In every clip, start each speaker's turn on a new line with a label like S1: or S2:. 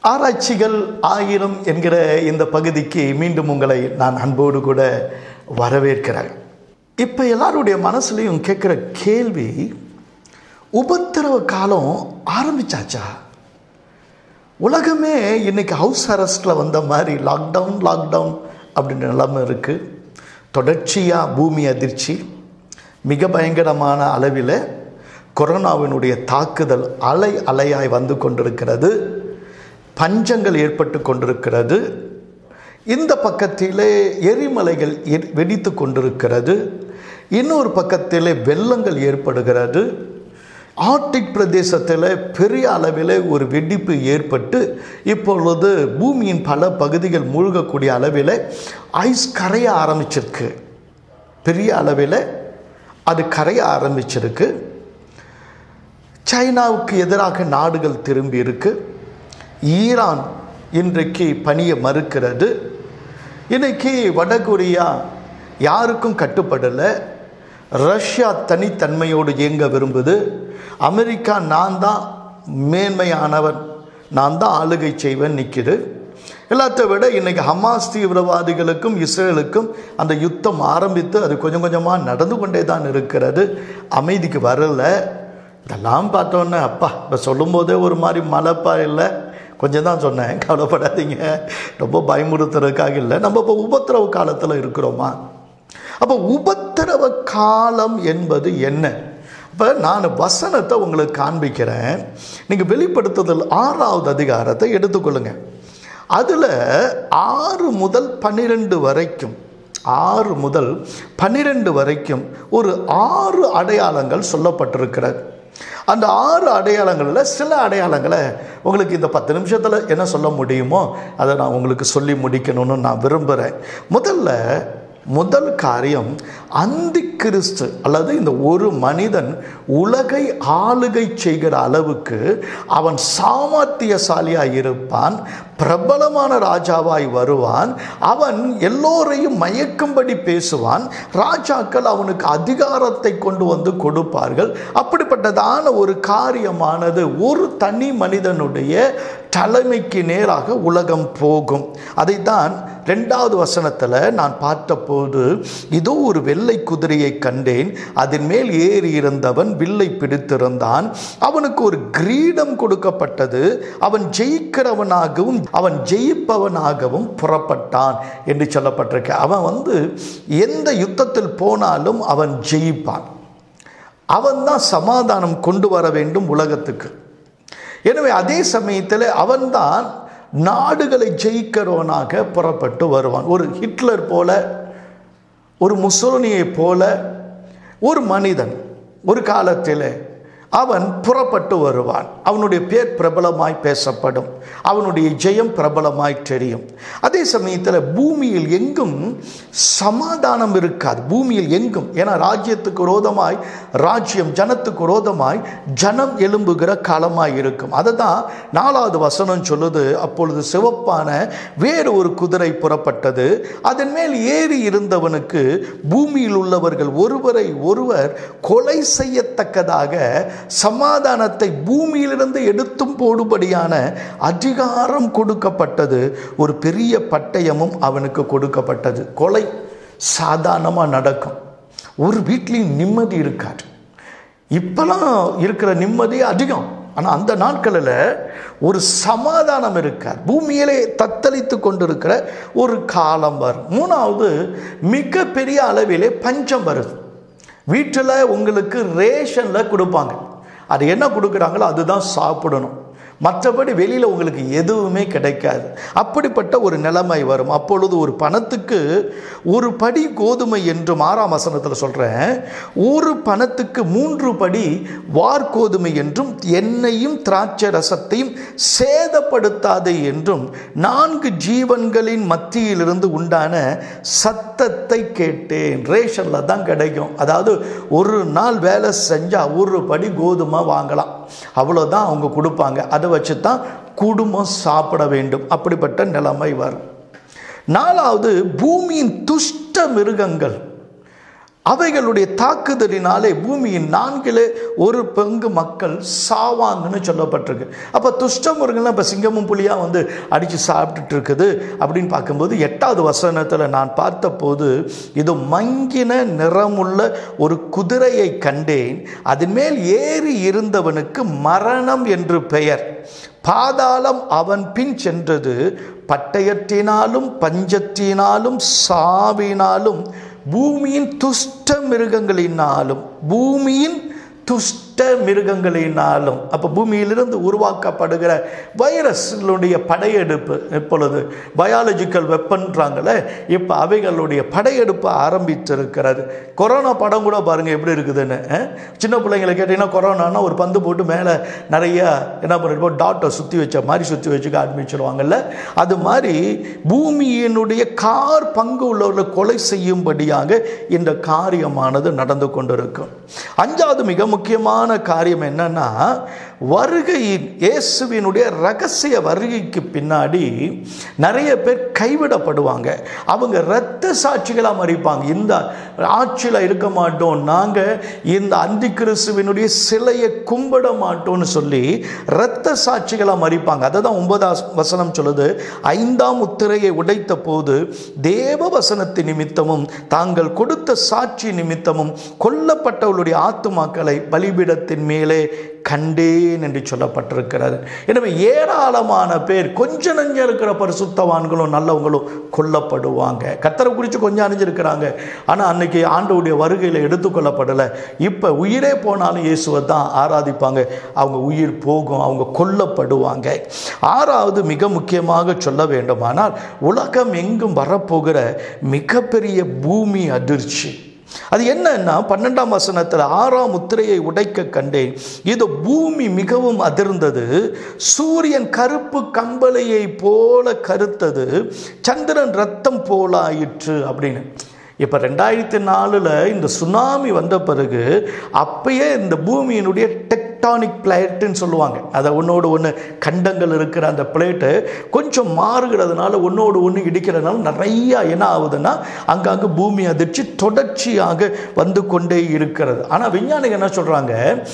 S1: ஆராய்ச்சிகள் ஆயிரம் என்கிற இந்த பகுதிக்கு மீண்டும் உங்களை நான் அன்போடு கூட வரவேற்கிறேன் இப்போ எல்லாருடைய மனசுலையும் கேட்குற கேள்வி உபத்திரவ காலம் ஆரம்பிச்சாச்சா உலகமே இன்னைக்கு ஹவுஸ் அரெஸ்டில் வந்த மாதிரி லாக்டவுன் லாக்டவுன் அப்படின்ற நிலைமை இருக்குது தொடர்ச்சியாக பூமி அதிர்ச்சி மிக பயங்கரமான அளவில் கொரோனாவினுடைய தாக்குதல் அலை அலையாய் வந்து கொண்டிருக்கிறது பஞ்சங்கள் ஏற்பட்டு கொண்டிருக்கிறது இந்த பக்கத்திலே எரிமலைகள் எரி- வெடித்து கொண்டிருக்கிறது இன்னொரு பக்கத்திலே வெள்ளங்கள் ஏற்படுகிறது ஆர்டிக் பிரதேசத்தில் பெரிய அளவில் ஒரு வெடிப்பு ஏற்பட்டு இப்பொழுது பூமியின் பல பகுதிகள் மூழ்கக்கூடிய அளவில் ஐஸ் கரைய ஆரம்பிச்சிருக்கு பெரிய அளவில் அது கரைய ஆரம்பிச்சிருக்கு சைனாவுக்கு எதிராக நாடுகள் திரும்பி இருக்கு ஈரான் இன்றைக்கு பணியை மறுக்கிறது இன்னைக்கு வடகொரியா யாருக்கும் கட்டுப்படலை ரஷ்யா தனித்தன்மையோடு இயங்க விரும்புது அமெரிக்கா நான் தான் மேன்மையானவன் நான் தான் ஆளுகை செய்வேன் நிற்கிது எல்லாத்தை விட இன்னைக்கு ஹமாஸ் தீவிரவாதிகளுக்கும் இஸ்ரேலுக்கும் அந்த யுத்தம் ஆரம்பித்து அது கொஞ்சம் கொஞ்சமாக நடந்து கொண்டே தான் இருக்கிறது அமைதிக்கு வரல இதெல்லாம் பார்த்தோன்னே அப்பா இப்போ சொல்லும்போதே ஒரு மாதிரி மலைப்பா இல்லை கொஞ்சம் தான் சொன்னேன் கவலைப்படாதீங்க ரொம்ப பயமுறுத்துறதுக்காக இல்லை நம்ம இப்போ உபத்திரவ காலத்தில் இருக்கிறோமா அப்போ உபத்திரவ காலம் என்பது என்ன இப்போ நான் வசனத்தை உங்களுக்கு காண்பிக்கிறேன் நீங்கள் வெளிப்படுத்துதல் ஆறாவது அதிகாரத்தை எடுத்துக்கொள்ளுங்க அதில் ஆறு முதல் பன்னிரெண்டு வரைக்கும் ஆறு முதல் பன்னிரெண்டு வரைக்கும் ஒரு ஆறு அடையாளங்கள் சொல்லப்பட்டிருக்கிறது அந்த ஆறு அடையாளங்களில் சில அடையாளங்களை உங்களுக்கு இந்த பத்து நிமிஷத்தில் என்ன சொல்ல முடியுமோ அதை நான் உங்களுக்கு சொல்லி முடிக்கணும்னு நான் விரும்புகிறேன் முதல்ல முதல் காரியம் அந்தி கிறிஸ்து அல்லது இந்த ஒரு மனிதன் உலகை ஆளுகை செய்கிற அளவுக்கு அவன் சாமர்த்தியசாலியாய் இருப்பான் பிரபலமான ராஜாவாய் வருவான் அவன் எல்லோரையும் மயக்கும்படி பேசுவான் ராஜாக்கள் அவனுக்கு அதிகாரத்தை கொண்டு வந்து கொடுப்பார்கள் அப்படிப்பட்டதான ஒரு காரியமானது ஒரு தனி மனிதனுடைய தலைமைக்கு நேராக உலகம் போகும் அதைத்தான் ரெண்டாவது வசனத்தில் நான் பார்த்தபோது இதோ ஒரு வெள்ளை குதிரையை கண்டேன் அதன் மேல் ஏறி இருந்தவன் வில்லை பிடித்திருந்தான் அவனுக்கு ஒரு கிரீடம் கொடுக்கப்பட்டது அவன் ஜெயிக்கிறவனாகவும் அவன் ஜெயிப்பவனாகவும் புறப்பட்டான் என்று சொல்லப்பட்டிருக்கு அவன் வந்து எந்த யுத்தத்தில் போனாலும் அவன் ஜெயிப்பான் அவன் தான் சமாதானம் கொண்டு வர வேண்டும் உலகத்துக்கு எனவே அதே சமயத்தில் அவன்தான் நாடுகளை ஜெயிக்கிறவனாக புறப்பட்டு வருவான் ஒரு ஹிட்லர் போல ஒரு முசோனியை போல ஒரு மனிதன் ஒரு காலத்தில் அவன் புறப்பட்டு வருவான் அவனுடைய பேர் பிரபலமாய் பேசப்படும் அவனுடைய ஜெயம் பிரபலமாய் தெரியும் அதே சமயத்தில் பூமியில் எங்கும் சமாதானம் இருக்காது பூமியில் எங்கும் ஏன்னா ராஜ்யத்துக்கு விரோதமாய் ராஜ்யம் ஜனத்துக்கு விரோதமாய் ஜனம் எழும்புகிற காலமாய் இருக்கும் அதை தான் நாலாவது வசனம் சொல்லுது அப்பொழுது சிவப்பான வேறு ஒரு குதிரை புறப்பட்டது அதன் மேல் ஏறி இருந்தவனுக்கு பூமியில் உள்ளவர்கள் ஒருவரை ஒருவர் கொலை செய்யத்தக்கதாக சமாதானத்தை பூமியிலிருந்து எடுத்தும் போடும்படியான அதிகாரம் கொடுக்கப்பட்டது ஒரு பெரிய பட்டயமும் அவனுக்கு கொடுக்கப்பட்டது கொலை சாதாரணமாக நடக்கும் ஒரு வீட்லேயும் நிம்மதி இருக்காது இப்போலாம் இருக்கிற நிம்மதி அதிகம் ஆனால் அந்த நாட்களில் ஒரு சமாதானம் இருக்காது பூமியிலே தத்தளித்து கொண்டிருக்கிற ஒரு காலம் வரும் மூணாவது மிகப்பெரிய அளவிலே பஞ்சம் வருது வீட்டில் உங்களுக்கு ரேஷனில் கொடுப்பாங்க அது என்ன கொடுக்குறாங்களோ அதுதான் சாப்பிடணும் மற்றபடி வெளியில் உங்களுக்கு எதுவுமே கிடைக்காது அப்படிப்பட்ட ஒரு நிலைமை வரும் அப்பொழுது ஒரு பணத்துக்கு ஒரு படி கோதுமை என்றும் ஆறாம் வசனத்தில் சொல்கிறேன் ஒரு பணத்துக்கு மூன்று படி வார்கோதுமை என்றும் எண்ணெயும் திராட்சை ரசத்தையும் சேதப்படுத்தாதே என்றும் நான்கு ஜீவன்களின் மத்தியிலிருந்து உண்டான சத்தத்தை கேட்டேன் ரேஷனில் தான் கிடைக்கும் அதாவது ஒரு நாள் வேலை செஞ்சால் ஒரு படி கோதுமை வாங்கலாம் அவ்வளோதான் அவங்க கொடுப்பாங்க அதை வச்சு தான் குடும்பம் சாப்பிட வேண்டும் அப்படிப்பட்ட நிலைமை வரும் நாலாவது பூமியின் துஷ்ட மிருகங்கள் அவைகளுடைய தாக்குதலினாலே பூமியின் நான்கிலே ஒரு பங்கு மக்கள் சாவாங்கன்னு சொல்லப்பட்டிருக்கு அப்போ துஷ்ட மிருகங்கள்லாம் இப்போ சிங்கமும் புலியாக வந்து அடித்து சாப்பிட்டுட்டு இருக்குது அப்படின்னு பார்க்கும்போது எட்டாவது வசனத்தில் நான் பார்த்தபோது இது மங்கின நிறமுள்ள ஒரு குதிரையை கண்டேன் அதன் மேல் ஏறி இருந்தவனுக்கு மரணம் என்று பெயர் பாதாளம் அவன் பின் சென்றது பட்டயத்தினாலும் பஞ்சத்தினாலும் சாவினாலும் பூமியின் துஷ்ட மிருகங்களினாலும் பூமியின் துஷ்ட மிருகங்களினாலும் அப்போ பூமியிலிருந்து உருவாக்கப்படுகிற வைரஸ்களுடைய படையெடுப்பு இப்பொழுது பயாலஜிக்கல் வெப்பன்றாங்களே இப்போ அவைகளுடைய படையெடுப்பு ஆரம்பித்திருக்கிறது கொரோனா படம் கூட பாருங்கள் எப்படி இருக்குதுன்னு அஹ்? சின்ன பிள்ளைங்களை கேட்டிங்கன்னா கொரோனானா ஒரு பந்து போட்டு மேலே நிறைய என்ன பண்ணிருப்போம் டாட்டை சுற்றி வச்ச மாதிரி சுற்றி வச்சுக்க ஆரம்பிச்சிருவாங்கல்ல அது மாதிரி பூமியினுடைய கார் பங்கு உள்ளவர்களை கொலை செய்யும்படியாக இந்த காரியமானது நடந்து கொண்டிருக்கும் அஞ்சாவது மிக முக்கியமான காரியம் என்னன்னா வருகையின் இயேசுவினுடைய ரகசிய வருகைக்கு பின்னாடி நிறைய பேர் கைவிடப்படுவாங்க அவங்க இரத்த சாட்சிகளாக மறிப்பாங்க இந்த ஆட்சியில் இருக்க மாட்டோம் நாங்கள் இந்த அந்தி கிறிஸ்துவினுடைய சிலையை கும்பிட மாட்டோம்னு சொல்லி இரத்த சாட்சிகளாக மறிப்பாங்க அதை தான் ஒன்பதாம் வசனம் சொல்லுது ஐந்தாம் முத்திரையை உடைத்த போது தேவ வசனத்தின் நிமித்தமும் தாங்கள் கொடுத்த சாட்சி நிமித்தமும் கொல்லப்பட்டவர்களுடைய ஆத்துமாக்களை பலிபீடத்தின் மேலே கண்டேன் என்று சொல்லப்பட்டிருக்கிறது எனவே ஏராளமான பேர் கொஞ்ச நஞ்சம் இருக்கிற பரிசுத்தவான்களும் நல்லவங்களும் கொல்லப்படுவாங்க கத்தரை குறித்து கொஞ்சம் அறிஞ்சிருக்கிறாங்க ஆனால் அன்னைக்கு ஆண்டவுடைய வருகையில் எடுத்துக்கொள்ளப்படலை இப்போ உயிரே போனாலும் இயேசுவை தான் ஆராதிப்பாங்க அவங்க உயிர் போகும் அவங்க கொல்லப்படுவாங்க ஆறாவது மிக முக்கியமாக சொல்ல வேண்டுமானால் உலகம் எங்கும் வரப்போகிற மிகப்பெரிய பூமி அதிர்ச்சி அது என்னன்னா பன்னெண்டாம் வசனத்தில் ஆறாம் முத்திரையை உடைக்க கண்டேன் இது பூமி மிகவும் அதிர்ந்தது சூரியன் கருப்பு கம்பளையை போல கருத்தது சந்திரன் ரத்தம் போலாயிற்று அப்படின்னு இப்போ ரெண்டாயிரத்தி நாலில் இந்த சுனாமி வந்த பிறகு அப்பயே இந்த பூமியினுடைய டெக்டானிக் பிளேட்டுன்னு சொல்லுவாங்க அதை ஒன்றோடு ஒன்று கண்டங்கள் இருக்கிற அந்த பிளேட்டு கொஞ்சம் மாறுகிறதுனால ஒன்றோடு ஒன்று இடிக்கிறதுனால நிறையா என்ன ஆகுதுன்னா அங்கங்கே பூமி அதிர்ச்சி தொடர்ச்சியாக வந்து கொண்டே இருக்கிறது ஆனால் விஞ்ஞானிகள் என்ன சொல்கிறாங்க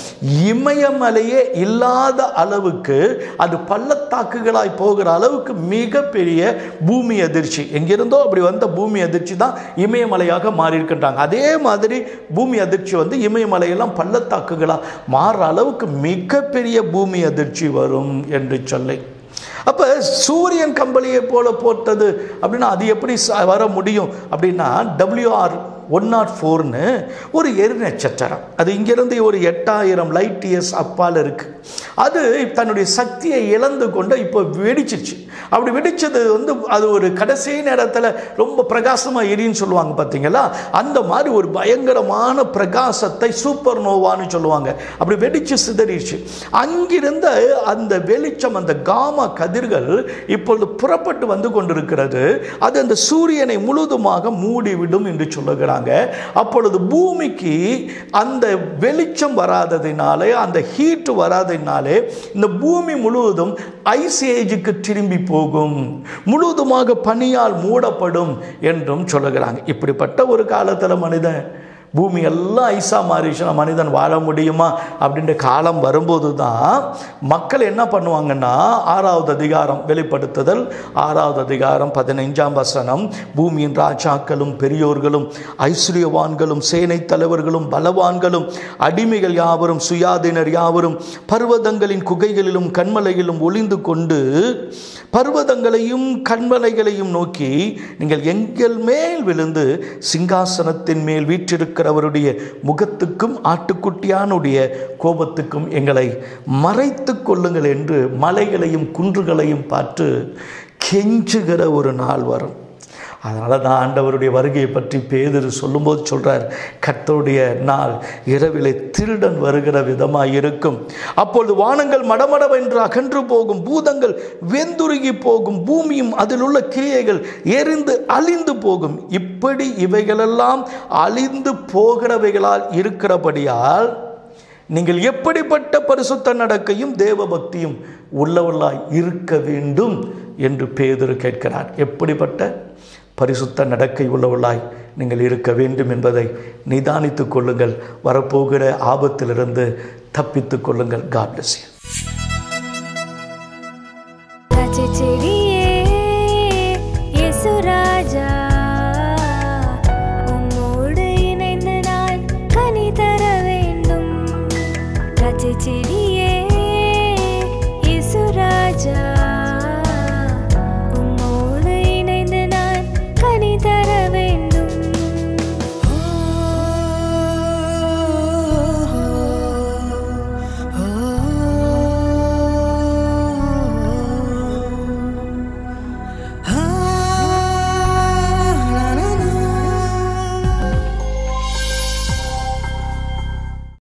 S1: இமயமலையே இல்லாத அளவுக்கு அது பள்ளத்தாக்குகளாய் போகிற அளவுக்கு மிகப்பெரிய பூமி அதிர்ச்சி எங்கிருந்தோ அப்படி வந்த பூமி அதிர்ச்சி தான் இமயமலையாக மாறி இருக்கின்றாங்க அதே மாதிரி பூமி அதிர்ச்சி வந்து இமயமலையெல்லாம் பள்ளத்தாக்குகளாக மாறுற அளவுக்கு மிகப்பெரிய பூமி அதிர்ச்சி வரும் என்று சொல்லி அப்போ சூரியன் கம்பளியை போல போட்டது அப்படின்னா அது எப்படி ச- வர முடியும் அப்படின்னா டபிள்யூஆர் ஒன் நாட் ஃபோர்னு ஒரு எரி நட்சத்திரம் அது இங்கிருந்து ஒரு எட்டாயிரம் லைட் இயர்ஸ் அப்பால் இருக்கு அது தன்னுடைய சக்தியை இழந்து கொண்டு இப்போ வெடிச்சிருச்சு அப்படி வெடிச்சது வந்து அது ஒரு கடைசி நேரத்தில் ரொம்ப பிரகாசமாக எரின்னு சொல்லுவாங்க பார்த்தீங்களா அந்த மாதிரி ஒரு பயங்கரமான பிரகாசத்தை சூப்பர் நோவான்னு சொல்லுவாங்க அப்படி வெடிச்சு சிதறிடுச்சு அங்கிருந்த அந்த வெளிச்சம் அந்த காமா கதிர்கள் இப்பொழுது புறப்பட்டு வந்து கொண்டிருக்கிறது அது அந்த சூரியனை முழுதுமாக மூடிவிடும் என்று சொல்லுகிறாங்க அப்பொழுது பூமிக்கு அந்த வெளிச்சம் வராததினாலே அந்த ஹீட் வராததினாலே இந்த பூமி முழுவதும் ஐஸ் ஏஜுக்கு திரும்பி போகும் முழுவதுமாக பனியால் மூடப்படும் என்றும் சொல்லுகிறாங்க இப்படிப்பட்ட ஒரு காலத்தில் மனிதன் பூமி எல்லாம் ஐஸா மாறிடுச்சுன்னா மனிதன் வாழ முடியுமா அப்படின்ற காலம் வரும்போது தான் மக்கள் என்ன பண்ணுவாங்கன்னா ஆறாவது அதிகாரம் வெளிப்படுத்துதல் ஆறாவது அதிகாரம் பதினைஞ்சாம் வசனம் பூமியின் ராஜாக்களும் பெரியோர்களும் ஐஸ்வர்யவான்களும் சேனை தலைவர்களும் பலவான்களும் அடிமைகள் யாவரும் சுயாதீனர் யாவரும் பர்வதங்களின் குகைகளிலும் கண்மலையிலும் ஒளிந்து கொண்டு பர்வதங்களையும் கண்மலைகளையும் நோக்கி நீங்கள் எங்கள் மேல் விழுந்து சிங்காசனத்தின் மேல் வீற்றிருக்கிறவருடைய முகத்துக்கும் ஆட்டுக்குட்டியானுடைய கோபத்துக்கும் எங்களை மறைத்து கொள்ளுங்கள் என்று மலைகளையும் குன்றுகளையும் பார்த்து கெஞ்சுகிற ஒரு நாள் வரும் அதனால தான் ஆண்டவருடைய வருகையை பற்றி பேதுரு சொல்லும்போது சொல்றார் கர்த்தருடைய நாள் இரவிலே திருடன் வருகிற விதமாக இருக்கும் அப்பொழுது வானங்கள் மடமடவென்று அகன்று போகும் பூதங்கள் வெந்துருகி போகும் பூமியும் அதில் உள்ள கிரியைகள் எரிந்து அழிந்து போகும் இப்படி இவைகளெல்லாம் அழிந்து போகிறவைகளால் இருக்கிறபடியால் நீங்கள் எப்படிப்பட்ட பரிசுத்த நடக்கையும் தேவ பக்தியும் உள்ளவர்களாய் இருக்க வேண்டும் என்று பேதுரு கேட்கிறார் எப்படிப்பட்ட பரிசுத்த நடக்கை உள்ளவளாய் நீங்கள் இருக்க வேண்டும் என்பதை நிதானித்துக் கொள்ளுங்கள் வரப்போகிற ஆபத்திலிருந்து தப்பித்துக் கொள்ளுங்கள் காட் bless you